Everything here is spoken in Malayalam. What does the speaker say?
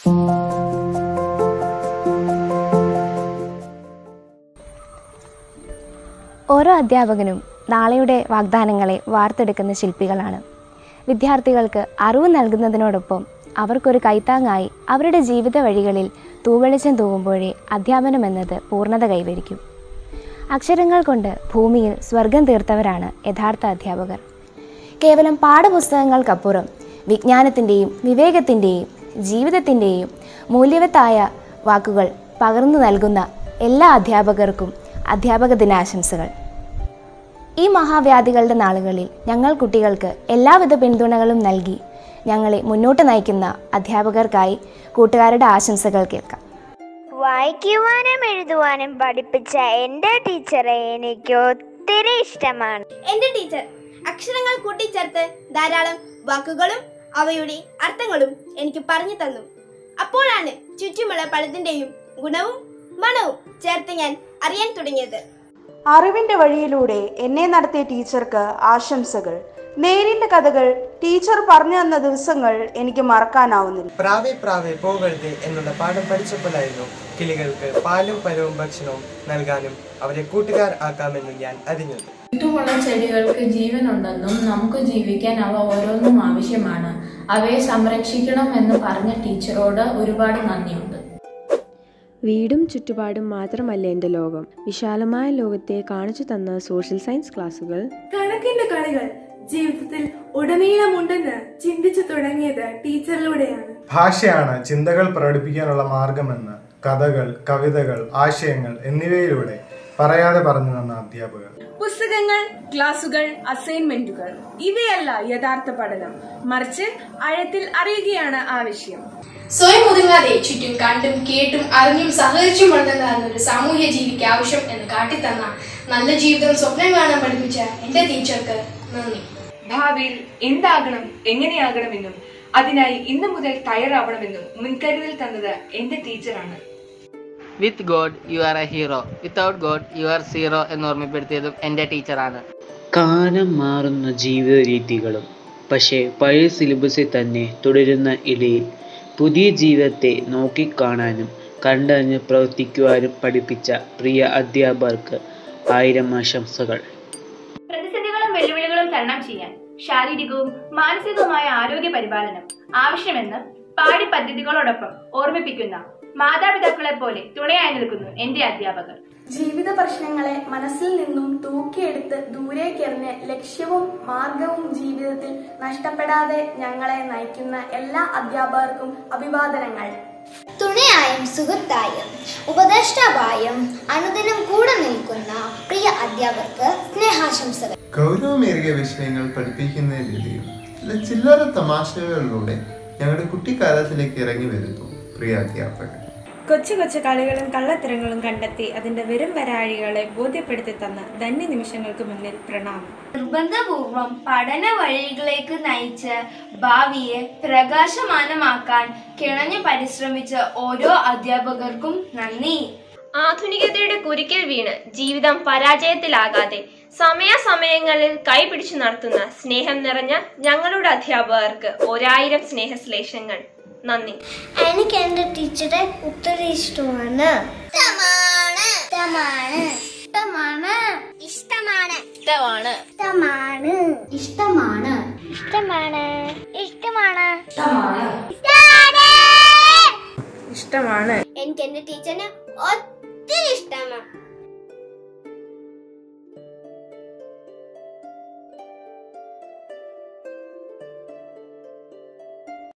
ഓരോ അധ്യാപകനും നാളെയുടെ വാഗ്ദാനങ്ങളെ വാർത്തെടുക്കുന്ന ശില്പികളാണ് വിദ്യാർത്ഥികൾക്ക് അറിവ് നൽകുന്നതിനോടൊപ്പം അവർക്കൊരു കൈത്താങ്ങായി അവരുടെ ജീവിത വഴികളിൽ തൂവെളിച്ചം തൂവുമ്പോഴേ അധ്യാപനം എന്നത് പൂർണ്ണത കൈവരിക്കും അക്ഷരങ്ങൾ കൊണ്ട് ഭൂമിയിൽ സ്വർഗം തീർത്തവരാണ് യഥാർത്ഥ അധ്യാപകർ കേവലം പാഠപുസ്തകങ്ങൾക്കപ്പുറം വിജ്ഞാനത്തിൻ്റെയും വിവേകത്തിൻ്റെയും ജീവിതത്തിൻ്റെയും മൂല്യവത്തായ വാക്കുകൾ പകർന്നു നൽകുന്ന എല്ലാ അധ്യാപകർക്കും അധ്യാപക ദിനാശംസകൾ ഈ മഹാവ്യാധികളുടെ നാളുകളിൽ ഞങ്ങൾ കുട്ടികൾക്ക് എല്ലാവിധ പിന്തുണകളും നൽകി ഞങ്ങളെ മുന്നോട്ട് നയിക്കുന്ന അധ്യാപകർക്കായി കൂട്ടുകാരുടെ ആശംസകൾ കേൾക്കാം വായിക്കുവാനും എഴുതുവാനും പഠിപ്പിച്ച എൻ്റെ ടീച്ചറെ എനിക്ക് ഒത്തിരി ഇഷ്ടമാണ് എന്റെ ടീച്ചർ അക്ഷരങ്ങൾ കൂട്ടിച്ചേർത്ത് ധാരാളം വാക്കുകളും അവയുടെ അർത്ഥങ്ങളും എനിക്ക് പറഞ്ഞു തന്നു അപ്പോഴാണ് ചുറ്റുമുള്ള പലതിന്റെയും ഗുണവും മണവും ചേർത്ത് ഞാൻ അറിയാൻ തുടങ്ങിയത് അറിവിന്റെ വഴിയിലൂടെ എന്നെ നടത്തിയ ടീച്ചർക്ക് ആശംസകൾ നേരിന്റെ കഥകൾ ടീച്ചർ പറഞ്ഞു തന്ന ദിവസങ്ങൾ എനിക്ക് മറക്കാനാവുന്നില്ല പ്രാവേ പ്രാവേ പോകരുത് എന്നുള്ള പാഠം പഠിച്ചപ്പോഴായിരുന്നു കിളികൾക്ക് പാലും പരവും ഭക്ഷണവും നൽകാനും അവരെ കൂട്ടുകാർ ആക്കാമെന്നും ഞാൻ അറിഞ്ഞത് ചുറ്റുമുള്ള ചെടികൾക്ക് ജീവനുണ്ടെന്നും നമുക്ക് ജീവിക്കാൻ അവ ഓരോന്നും ആവശ്യമാണ് അവയെ സംരക്ഷിക്കണം എന്ന് പറഞ്ഞ ടീച്ചറോട് ഒരുപാട് നന്ദിയുണ്ട് വീടും ചുറ്റുപാടും മാത്രമല്ല എൻ്റെ ലോകം വിശാലമായ ലോകത്തെ കാണിച്ചു തന്ന സോഷ്യൽ സയൻസ് ക്ലാസുകൾ കണക്കിന്റെ കളികൾ ജീവിതത്തിൽ ഉടനീളമുണ്ടെന്ന് ചിന്തിച്ചു തുടങ്ങിയത് ടീച്ചറിലൂടെയാണ് ഭാഷയാണ് ചിന്തകൾ പ്രകടിപ്പിക്കാനുള്ള മാർഗമെന്ന് കഥകൾ കവിതകൾ ആശയങ്ങൾ എന്നിവയിലൂടെ പറയാതെ പറഞ്ഞു തന്ന അധ്യാപകർ പുസ്തകങ്ങൾ ക്ലാസുകൾ അസൈൻമെന്റുകൾ ഇവയല്ല യഥാർത്ഥ പഠനം മറിച്ച് ആഴത്തിൽ അറിയുകയാണ് ആവശ്യം സ്വയം ഒതുങ്ങാതെ ചുറ്റും കണ്ടും കേട്ടും അറിഞ്ഞും സഹകരിച്ചും വളർന്നതാണ് ഒരു സാമൂഹ്യ ജീവിക്ക് ആവശ്യം എന്ന് കാട്ടിത്തന്ന നല്ല ജീവിതം സ്വപ്നം കാണാൻ പഠിപ്പിച്ച എന്റെ ടീച്ചർക്ക് നന്ദി ഭാവിയിൽ എന്താകണം എങ്ങനെയാകണമെന്നും അതിനായി ഇന്നു മുതൽ തയ്യാറാവണമെന്നും മുൻകരുതൽ തന്നത് എന്റെ ടീച്ചറാണ് with God you are a hero without God you are zero എന്ന് ഓർമ്മപ്പെടുത്തിയതും എൻ്റെ ടീച്ചറാണ് കാലം മാറുന്ന ജീവിത രീതികളും പക്ഷേ പഴയ സിലബസിൽ തന്നെ തുടരുന്ന ഇടയിൽ പുതിയ ജീവിതത്തെ നോക്കിക്കാണാനും കണ്ടറിഞ്ഞ് പ്രവർത്തിക്കുവാനും പഠിപ്പിച്ച പ്രിയ അധ്യാപകർക്ക് ആയിരം ആശംസകൾ പ്രതിസന്ധികളും വെല്ലുവിളികളും തരണം ചെയ്യാൻ ശാരീരികവും മാനസികവുമായ ആരോഗ്യ പരിപാലനം ആവശ്യമെന്ന് പാഠ്യ പദ്ധതികളോടൊപ്പം ഓർമ്മിപ്പിക്കുന്ന മാതാപിതാക്കളെ പോലെ തുണയായി നിൽക്കുന്നു എന്റെ അധ്യാപകർ ജീവിത പ്രശ്നങ്ങളെ മനസ്സിൽ നിന്നും തൂക്കിയെടുത്ത് ദൂരേക്കെറിഞ്ഞ് ലക്ഷ്യവും മാർഗവും ജീവിതത്തിൽ നഷ്ടപ്പെടാതെ ഞങ്ങളെ നയിക്കുന്ന എല്ലാ അധ്യാപകർക്കും അഭിവാദനങ്ങൾ തുണയായും സുഹൃത്തായും ഉപദേഷ്ടാവായും അനുദിനം കൂടെ നിൽക്കുന്ന പ്രിയ അധ്യാപകർക്ക് സ്നേഹാശംസകൾ ഗൗരവമേറിയ വിഷയങ്ങൾ പഠിപ്പിക്കുന്ന രീതിയും ചില ചില്ലറ തമാശകളിലൂടെ ഞങ്ങളുടെ കുട്ടിക്കാലത്തിലേക്ക് ഇറങ്ങി വരുന്നു പ്രിയ അധ്യാപകർ കൊച്ചു കൊച്ചു കളികളും കള്ളത്തരങ്ങളും കണ്ടെത്തി അതിന്റെ വെറും വരാഴികളെ ബോധ്യപ്പെടുത്തി തന്ന ധന്യ നിമിഷങ്ങൾക്ക് മുന്നിൽ പ്രണാമം നിർബന്ധപൂർവം പഠന വഴികളിലേക്ക് നയിച്ച് ഭാവിയെ പ്രകാശമാനമാക്കാൻ കിണഞ്ഞു പരിശ്രമിച്ച ഓരോ അധ്യാപകർക്കും നന്ദി ആധുനികതയുടെ കുരുക്കിൽ വീണ് ജീവിതം പരാജയത്തിലാകാതെ സമയാസമയങ്ങളിൽ കൈപിടിച്ചു നടത്തുന്ന സ്നേഹം നിറഞ്ഞ ഞങ്ങളുടെ അധ്യാപകർക്ക് ഒരായിരം സ്നേഹശ്ലേഷങ്ങൾ നന്ദി എനിക്ക് എന്റെ ടീച്ചറെ ഒത്തിരി ഇഷ്ടമാണ് ഇഷ്ടമാണ് ഇഷ്ടമാണ് ഇഷ്ടമാണ് ഇഷ്ടമാണ് ഇഷ്ടമാണ് ഇഷ്ടമാണ് ഇഷ്ടമാണ് ഇഷ്ടമാണ് ഇഷ്ടമാണ് ഇഷ്ടമാണ് എനിക്ക് എന്റെ ടീച്ചറിനെ ഒത്തിരി ഇഷ്ടമാണ്